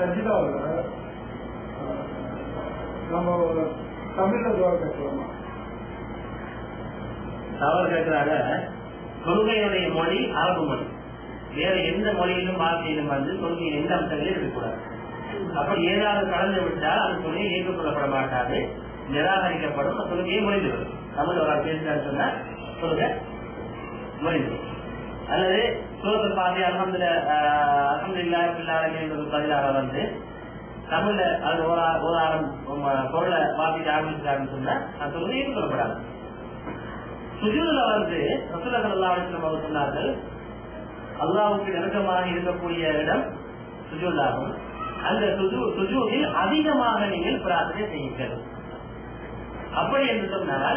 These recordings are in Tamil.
சஜிதாவில் நம்ம தமிழ்ல துவா கேட்கலாமா தவறு கேட்கிறாங்க தொழுகையுடைய மொழி அரபு மொழி வேற எந்த மொழியிலும் வார்த்தையிலும் வந்து தொழுகையின் எந்த அம்சங்களும் இருக்கக்கூடாது அப்படி ஏதாவது கலந்து விட்டால் அந்த தொழிலை ஏற்றுக்கொள்ளப்பட மாட்டாது நிராகரிக்கப்படும் அந்த தொழுகையை மொழிந்துவிடும் தமிழ் ஒரு ஆள் பேசுறான்னு சொன்னா சொல்லுங்க மொழிந்துவிடும் அல்லது சோதர் பாதி அலமதுல அலமதுல்லா பில்லாரங்க பதிலாக வந்து தமிழ்ல அது ஒரு ஆ- ஒரு ஆரம் உம், பொருளை வாசிக்க ஆரம்பிச்சாருன்னு சொன்னா அந்த தொழுகை ஏற்றுக்கொள்ளப்படாது சுஜூதுல வந்து ரசூலர்கள் அவர் சொன்னார்கள் அல்லாவுக்கு நெருக்கமாக இருக்கக்கூடிய இடம் சுஜூதாகும் அந்த சுஜு சுஜூதில் அதிகமாக நீங்கள் பிரார்த்தனை செய்யுங்கள் அப்படி என்று சொன்னால்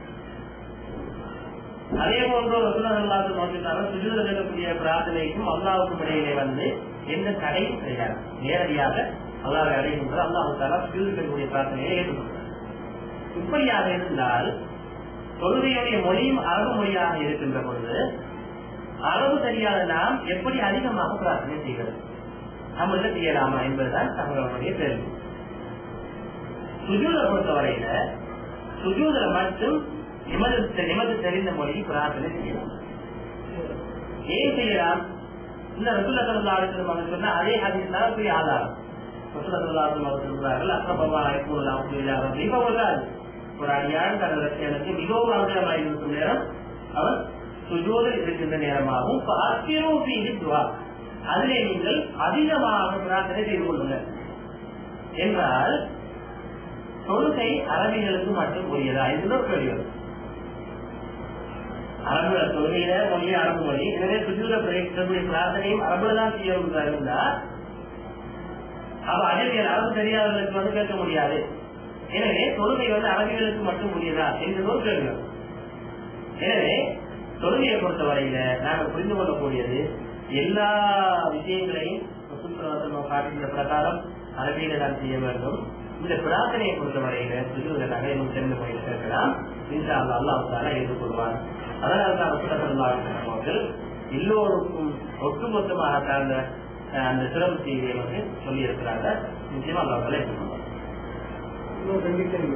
அதே போன்று ரசூலர்கள் நோக்கினாலும் சுஜூதில் இருக்கக்கூடிய பிரார்த்தனைக்கும் அல்லாவுக்கும் இடையிலே வந்து எந்த தடையும் கிடையாது நேரடியாக அல்லாவை அடைகின்ற அல்லாஹு தாலா சுஜூதில் இருக்கக்கூடிய பிரார்த்தனையை ஏற்றுக்கொள்கிறார் இப்படியாக இருந்தால் தொழுகையுடைய மொழியும் அரபு மொழியாக இருக்கின்ற பொழுது அரபு தெரியாத நாம் எப்படி அதிகமாக பிரார்த்தனை செய்வது தமிழ்ல செய்யலாமா என்பதுதான் தங்களுடைய கேள்வி சுஜூதை பொறுத்தவரையில சுஜூதுல மட்டும் நிமது நிமது தெரிந்த மொழி பிரார்த்தனை செய்யலாம் ஏன் செய்யலாம் இந்த ரசுல்ல சல்லா அலிஸ்லம் அவங்க சொன்ன அதே ஹதீஸ் தான் பெரிய ஆதாரம் ரசுல்ல சல்லா அலிஸ்லம் அவர் சொல்றார்கள் அக்கபவா ஐக்கூலாம் இப்ப வராது ஒரு அடியான் தனது ரசிகனுக்கு மிகவும் அவசரமாக இருக்கும் நேரம் அவர் சுஜோதில் இருக்கின்ற நேரமாகவும் பார்க்கிறோம் துவா அதிலே நீங்கள் அதிகமாக பிரார்த்தனை செய்து கொள்ளுங்கள் என்றால் தொழுகை அரபிகளுக்கு மட்டும் உரியதா இதுல ஒரு கேள்வி வரும். அரபு தொழுகையில மொழி அரபு மொழி எனவே சுஜூத பிரேக்கக்கூடிய பிரார்த்தனையும் அரபுல தான் செய்ய இருந்தா அப்ப அறிவியல் அரபு தெரியாதவர்களுக்கு வந்து கேட்க முடியாது எனவே தொழுகை வந்து அரபிகளுக்கு மட்டும் உரியதா என்பது ஒரு கேள்வி வரும். எனவே தொழுகையை பொறுத்தவரையில நாங்கள் புரிந்து கொள்ளக்கூடியது எல்லா விஷயங்களையும் சுற்றுலா காட்டுகின்ற பிரகாரம் அரபியில தான் செய்ய வேண்டும் இந்த பிரார்த்தனையை பொறுத்தவரையில சுஜூத நகையும் தெரிந்து முறையில் கேட்கலாம் இன்ஷா அல்லா அல்லாஹால ஏற்றுக்கொள்வார் அதனால தான் ரசூலுல்லாஹி அவர்கள் எல்லோருக்கும் ஒட்டுமொத்தமாக சார்ந்த அஹ், அந்த சிறப்பு செய்தியை வந்து சொல்லி இருக்கிறாங்க நிச்சயமா அல்லாஹால ஏற்றுக்கொள்வார் இன்னும் ரெண்டு கேள்வி